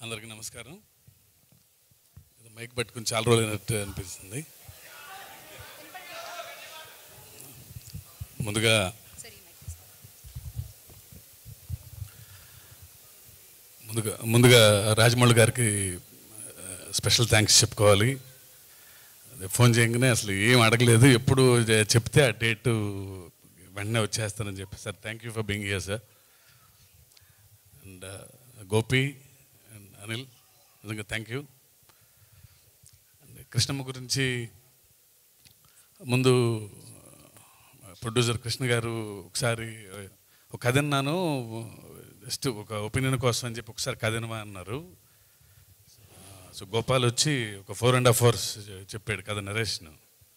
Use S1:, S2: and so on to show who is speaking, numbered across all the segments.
S1: అందరికీ నమస్కారం ఇది మైక్ పట్టుకుని చాలా రోజులు అయినట్టు అనిపిస్తుంది ముందుగా ముందుగా ముందుగా రాజమౌళి గారికి ఆ, స్పెషల్ థ్యాంక్స్ చెప్పుకోవాలి అదే ఫోన్ చేయగానే అసలు ఏం అడగలేదు ఎప్పుడు చె- చెప్తే ఆ డేట్ వెంటనే వచ్చేస్తానని చెప్పి sir thank you for being here sir and Gopi and Anil నిజంగా థ్యాంక్ యూ అండ్ కృష్ణమ్మ గురించి ముందు ప్రొడ్యూసర్ కృష్ణ గారు ఒకసారి ఒక కథ విన్నాను జస్ట్ ఒక ఒపీనియన్ కోసం అని చెప్పి ఒకసారి కథ వినమా అన్నారు సో గోపాల్ వచ్చి ఒక ఫోర్ అండ్ హాఫ్ అవర్స్ చెప్పాడు కథ నరేషన్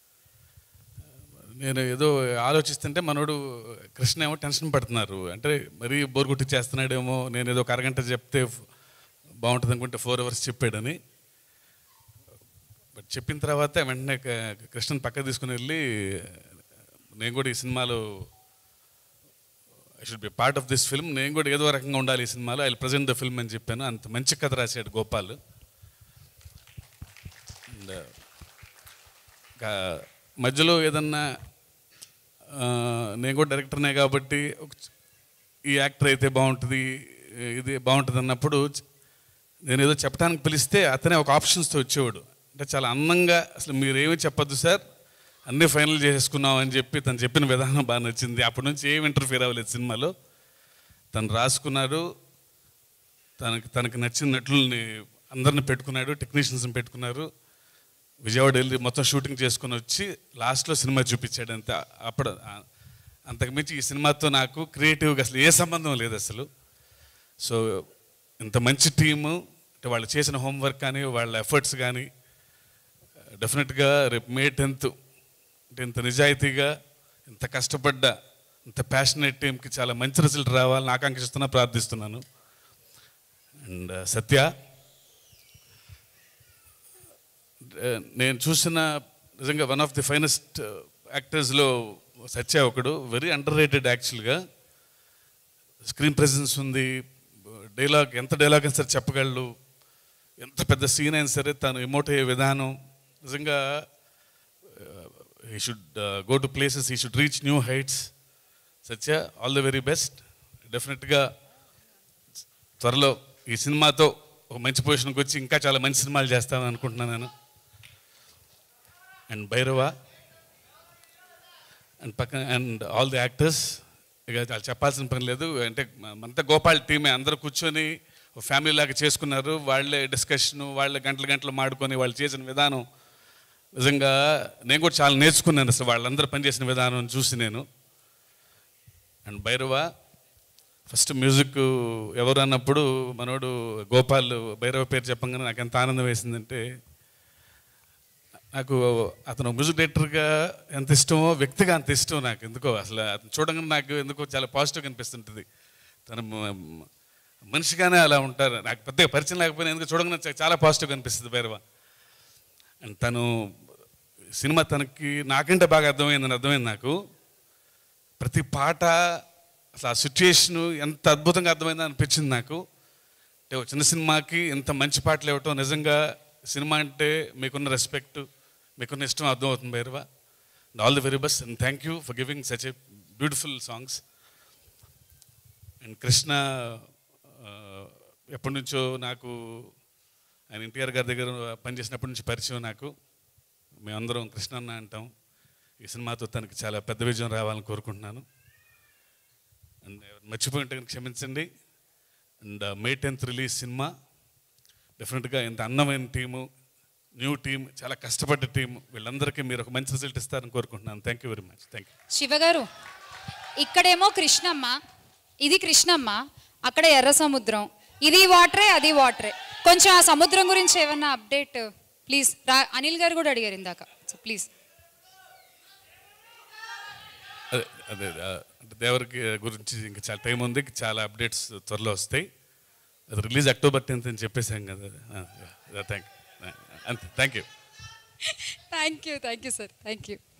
S1: నేను ఏదో ఆలోచిస్తుంటే మనోడు కృష్ణ ఏమో టెన్షన్ పడుతున్నారు అంటే మరీ బోర్ కొట్టి చేస్తున్నాడేమో నేను ఏదో ఒక అరగంట చెప్తే బాగుంటుంది అనుకుంటే ఫోర్ అవర్స్ చెప్పాడని బట్ చెప్పిన తర్వాత వెంటనే క- కృష్ణని పక్క తీసుకుని వెళ్ళి నేను కూడా ఈ సినిమాలో I should be part of this film నేను కూడా ఏదో రకంగా ఉండాలి ఈ సినిమాలో ఐ ప్రజెంట్ ద ఫిల్మ్ అని చెప్పాను అంత మంచి కథ రాశాడు గోపాల్ And, ఇంకా మధ్యలో ఏదన్నా ఆ, నేను కూడా డైరెక్టర్నే కాబట్టి ఒక చ- ఈ యాక్టర్ అయితే బాగుంటుంది ఇది బాగుంటుంది అన్నప్పుడు చ- నేను ఏదో చెప్పడానికి పిలిస్తే అతనే ఒక ఆప్షన్స్తో వచ్చేవాడు అంటే చాలా అందంగా అసలు మీరేమీ చెప్పొద్దు సార్ అన్నీ ఫైనల్ చేసేసుకున్నాం అని చెప్పి తను చెప్పిన విధానం బాగా నచ్చింది అప్పటి నుంచి ఏం ఇంటర్ఫియర్ అవ్వలేదు సినిమాలో తను రాసుకున్నాడు తనకి తనకి నచ్చిన నటుల్ని అందరిని పెట్టుకున్నాడు టెక్నీషియన్స్ని పెట్టుకున్నారు విజయవాడ వెళ్ళి మొత్తం షూటింగ్ చేసుకుని వచ్చి లాస్ట్లో సినిమా చూపించాడు అంతే అప్పుడు ఆ- అంతకుమించి ఈ సినిమాతో నాకు క్రియేటివ్గా అసలు ఏ సంబంధం లేదు అసలు సో ఇంత మంచి టీము అంటే వాళ్ళు చేసిన హోంవర్క్ కానీ వాళ్ళ ఎఫర్ట్స్ కానీ డెఫినెట్గా రేపు మే టెన్త్ అంటే ఇంత నిజాయితీగా ఇంత కష్టపడ్డ ఇంత ప్యాషనేట్ టీంకి చాలా మంచి రిజల్ట్ రావాలని ఆకాంక్షిస్తున్నా ప్రార్థిస్తున్నాను అండ్ సత్య Uh, నేను చూసిన నిజంగా వన్ ఆఫ్ ది ఫైనెస్ట్ యాక్టర్స్లో సత్య ఒకడు వెరీ అండర్ రేటెడ్ యాక్చువల్గా స్క్రీన్ ప్రెజెన్స్ ఉంది డైలాగ్ ఎంత డైలాగ్ అయినా సరే చెప్పగలడు ఎంత పెద్ద సీన్ అయినా సరే తను ఎమోట్ అయ్యే విధానం నిజంగా he should go to places he should reach new heights Satya all the very best డెఫినెట్గా త్వరలో ఈ సినిమాతో ఒక మంచి పొజిషన్కి వచ్చి ఇంకా చాలా మంచి సినిమాలు చేస్తామని అనుకుంటున్నాను నేను అండ్ భైరవ అండ్ పక్కన అండ్ ఆల్ ది యాక్టర్స్ ఇక చాలా చెప్పాల్సిన పని లేదు అంటే మ- మనతో గోపాల్ టీమే అందరూ కూర్చొని ఒక ఫ్యామిలీ లాగా చేసుకున్నారు వాళ్ళే డిస్కషన్ వాళ్ళే గంటలు గంటలు మాడుకొని వాళ్ళు చేసిన విధానం నిజంగా నేను కూడా చాలా నేర్చుకున్నాను అసలు వాళ్ళందరూ పనిచేసిన విధానం చూసి నేను అండ్ భైరవ ఫస్ట్ మ్యూజిక్ ఎవరు అన్నప్పుడు మనోడు గోపాల్ భైరవ పేరు చెప్పంగానే నాకు ఎంత ఆనందం వేసిందంటే నాకు అతను మ్యూజిక్ డైరెక్టర్గా ఎంత ఇష్టమో వ్యక్తిగా అంత ఇష్టం నాకు ఎందుకో అసలు అతను చూడగానే నాకు ఎందుకో చాలా పాజిటివ్గా అనిపిస్తుంటుంది తను మ- మనిషిగానే అలా ఉంటారు నాకు పెద్దగా పరిచయం లేకపోయినా ఎందుకు చూడగానే చా- చాలా పాజిటివ్గా అనిపిస్తుంది భైరవ అండ్ తను సినిమా తనకి నాకంటే బాగా అర్థమైందని అర్థమైంది నాకు ప్రతి పాట అసలు ఆ సిచ్యుయేషను ఎంత అద్భుతంగా అర్థమైందో అనిపించింది నాకు అంటే ఒక చిన్న సినిమాకి ఇంత మంచి పాటలు ఇవ్వటం నిజంగా సినిమా అంటే మీకున్న రెస్పెక్ట్ మీకున్న ఇష్టం అర్థమవుతుంది Bhairava all the very best and thank you for giving such a beautiful songs and Krishna ఆ, ఎప్పటి నుంచో నాకు ఆయన ఎన్టీఆర్ గారి దగ్గర పనిచేసినప్పటి నుంచి పరిచయం నాకు మేమందరం కృష్ణ అన్న అంటాం ఈ సినిమాతో తనకి చాలా పెద్ద విజయం రావాలని కోరుకుంటున్నాను అండ్ మర్చిపోయి ఉంటే కనుక క్షమించండి and May tenth release cinema డెఫినెట్గా ఇంత అందమైన టీము న్యూ టీం చాలా కష్టపడ్డ టీం వీళ్ళందరికీ మీరు ఒక మంచి రిజల్ట్ ఇస్తారని కోరుకుంటున్నాను thank you very much thank you
S2: శివగారు ఇక్కడేమో కృష్ణమ్మ ఇది కృష్ణమ్మ అక్కడ ఎర్ర సముద్రం ఇది వాటరే అది వాటరే కొంచెం ఆ సముద్రం గురించి ఏమన్నా అప్డేట్ ప్లీజ్ రా అనిల్ గారు కూడా అడిగారు ఇందాక సో ప్లీజ్
S1: అదే అదే ఆ, అంటే దేవరికి గురించి ఇంకా చాలా టైం ఉంది చాలా అప్డేట్స్ త్వరలో వస్తాయి అది రిలీజ్ అక్టోబర్ టెన్త్ అని చెప్పేసాం కదా థ్యాంక్ అంతే thank you
S2: thank you thank you sir thank you